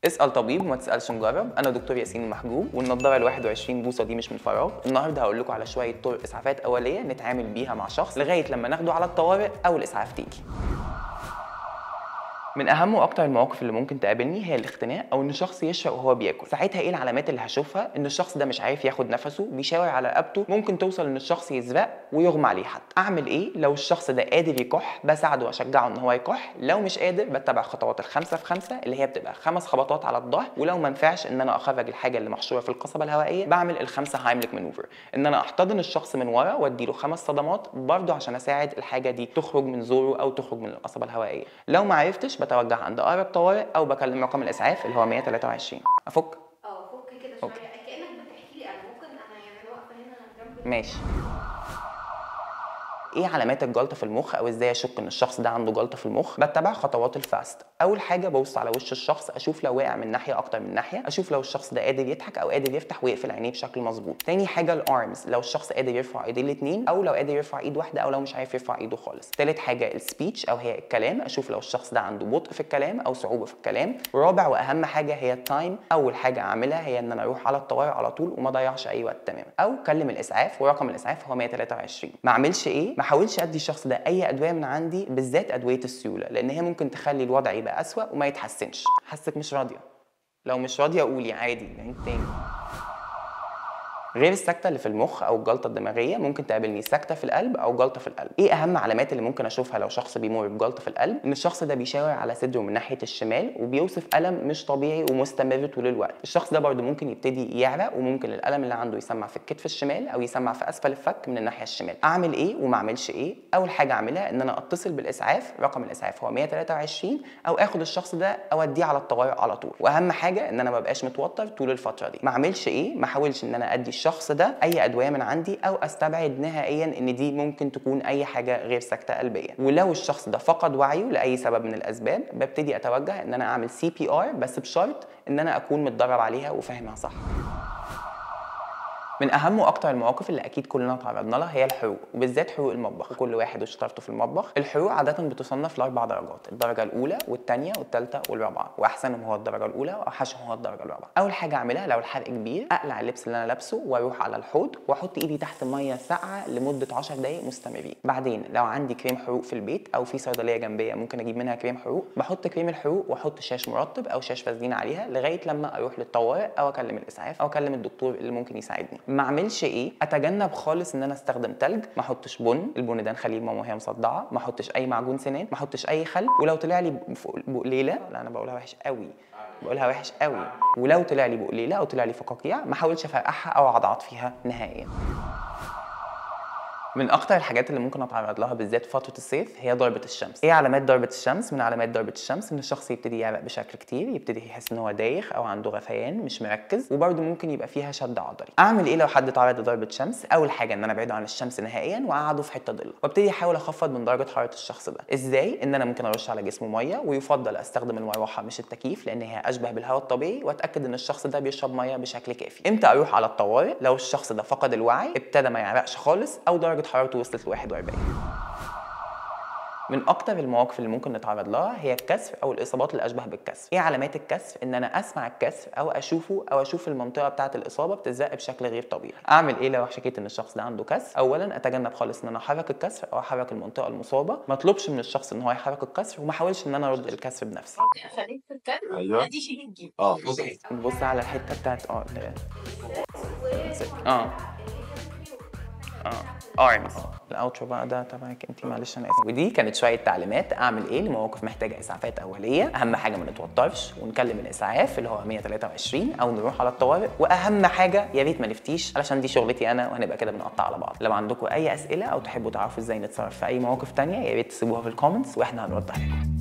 اسال طبيب وما تسالش مجرب انا دكتور ياسين المحجوب والنضاره ال 21 بوصه دي مش من فراغ النهارده هقول لكم على شويه طرق اسعافات اوليه نتعامل بيها مع شخص لغايه لما ناخده على الطوارئ او الاسعاف تيجي من اهم واكتر المواقف اللي ممكن تقابلني هي الاختناق او ان شخص يشرق وهو بياكل ساعتها ايه العلامات اللي هشوفها ان الشخص ده مش عارف ياخد نفسه بيشاور على رقبته ممكن توصل ان الشخص يزرق ويغمى عليه حتى اعمل ايه لو الشخص ده قادر يكح بساعده واشجعه ان هو يكح لو مش قادر بتبع خطوات الخمسه في خمسه اللي هي بتبقى خمس خبطات على الظهر ولو ما نفعش ان انا اخرج الحاجه اللي محشوره في القصبه الهوائيه بعمل الخمسه هايملك مانوفر ان انا احتضن الشخص من ورا واديله خمس صدمات برضه عشان اساعد الحاجه دي تخرج من زوره او تخرج من القصبه الهوائيه لو ما عرفتش بتوجه عند اقرب طوارئ او بكلم رقم الاسعاف اللي هو 123 افك اه فك كده أوكي. شويه كانك بتحكي لي انا ممكن انا يعني واقفه هنا جنب ماشي ايه علامات الجلطه في المخ او ازاي اشك ان الشخص ده عنده جلطه في المخ بتبع خطوات الفاست اول حاجه ببص على وش الشخص اشوف لو واقع من ناحيه اكتر من ناحيه اشوف لو الشخص ده قادر يضحك او قادر يفتح ويقفل عينيه بشكل مظبوط تاني حاجه الارمز لو الشخص قادر يرفع ايديه الاثنين او لو قادر يرفع ايد واحده او لو مش عارف يرفع ايده خالص تالت حاجه السبيتش او هي الكلام اشوف لو الشخص ده عنده بطء في الكلام او صعوبه في الكلام رابع واهم حاجه هي التايم اول حاجه اعملها هي ان انا اروح على الطوارئ على طول وما اضيعش اي وقت تماما او كلم الاسعاف ورقم الاسعاف هو 123 ما اعملش ايه ما احاولش ادي الشخص ده اي ادويه من عندي بالذات ادويه السيوله لان هي ممكن تخلي الوضع يبقى اسوأ وما يتحسنش حاسك مش راضيه لو مش راضيه قولي عادي يعني تاني غير السكته اللي في المخ او الجلطه الدماغيه ممكن تقابلني سكته في القلب او جلطه في القلب ايه اهم علامات اللي ممكن اشوفها لو شخص بيمر بجلطه في القلب ان الشخص ده بيشاور على صدره من ناحيه الشمال وبيوصف الم مش طبيعي ومستمر طول الوقت الشخص ده برده ممكن يبتدي يعرق وممكن الالم اللي عنده يسمع في الكتف الشمال او يسمع في اسفل الفك من الناحيه الشمال اعمل ايه وما اعملش ايه اول حاجه اعملها ان انا اتصل بالاسعاف رقم الاسعاف هو 123 او اخد الشخص ده اوديه على الطوارئ على طول واهم حاجه ان انا ما بقاش متوتر طول الفتره دي ما اعملش ايه ما احاولش ان انا ادي الشخص ده اي ادويه من عندي او استبعد نهائيا ان دي ممكن تكون اي حاجه غير سكته قلبيه ولو الشخص ده فقد وعيه لاي سبب من الاسباب ببتدي اتوجه ان انا اعمل سي بي ار بس بشرط ان انا اكون متدرب عليها وفاهمها صح من اهم واكتر المواقف اللي اكيد كلنا تعرضنا لها هي الحروق وبالذات حروق المطبخ كل واحد وشطارته في المطبخ الحروق عاده بتصنف لاربع درجات الدرجه الاولى والثانيه والثالثه والرابعه واحسنهم هو الدرجه الاولى واوحشهم هو الدرجه الرابعه اول حاجه اعملها لو الحرق كبير اقلع اللبس اللي انا لابسه واروح على الحوض واحط ايدي تحت ميه ساقعه لمده 10 دقائق مستمرين بعدين لو عندي كريم حروق في البيت او في صيدليه جنبيه ممكن اجيب منها كريم حروق بحط كريم الحروق واحط شاش مرطب او شاش فازلين عليها لغايه لما اروح للطوارئ او اكلم الاسعاف او اكلم الدكتور اللي ممكن يساعدني ما اعملش ايه اتجنب خالص ان انا استخدم تلج ما احطش بن البن ده نخليه ماما وهي مصدعه ما احطش اي معجون سنان ما احطش اي خل ولو طلع لي فوق- بقليله لا انا بقولها وحش قوي بقولها وحش قوي ولو طلع لي بقليله او طلع لي فقاقيع ما احاولش افرقعها او اعضعض فيها نهائيا من اكتر الحاجات اللي ممكن اتعرض لها بالذات في فتره الصيف هي ضربه الشمس ايه علامات ضربه الشمس من علامات ضربه الشمس ان الشخص يبتدي يعرق بشكل كتير يبتدي يحس ان هو دايخ او عنده غثيان مش مركز وبرده ممكن يبقى فيها شد عضلي اعمل ايه لو حد اتعرض لضربه شمس اول حاجه ان انا ابعده عن الشمس نهائيا واقعده في حته ضله وابتدي احاول اخفض من درجه حراره الشخص ده ازاي ان انا ممكن ارش على جسمه ميه ويفضل استخدم المروحه مش التكييف لان هي اشبه بالهواء الطبيعي واتاكد ان الشخص ده بيشرب ميه بشكل كافي امتى اروح على الطوارئ لو الشخص ده فقد الوعي ابتدى ما يعرقش خالص او درجه حرارته وصلت ل 41 من اكتر المواقف اللي ممكن نتعرض لها هي الكسر او الاصابات اللي اشبه بالكسر ايه علامات الكسر ان انا اسمع الكسر او اشوفه او اشوف المنطقه بتاعه الاصابه بتزرق بشكل غير طبيعي اعمل ايه لو شكيت ان الشخص ده عنده كسر اولا اتجنب خالص ان انا احرك الكسر او احرك المنطقه المصابه ما اطلبش من الشخص ان هو يحرك الكسر وما احاولش ان انا ارد الكسر بنفسي خليك تتكلم أيوة. ادي شيء تجيب اه نبص على الحته بتاعت اه اه اه ارمز الاوترو بقى ده تبعك انت معلش انا اسف ودي كانت شويه تعليمات اعمل ايه لمواقف محتاجه اسعافات اوليه اهم حاجه ما نتوترش ونكلم الاسعاف اللي هو 123 او نروح على الطوارئ واهم حاجه يا ريت ما نفتيش علشان دي شغلتي انا وهنبقى كده بنقطع على بعض لو عندكم اي اسئله او تحبوا تعرفوا ازاي نتصرف في اي مواقف تانية يا ريت تسيبوها في الكومنتس واحنا هنرد عليكم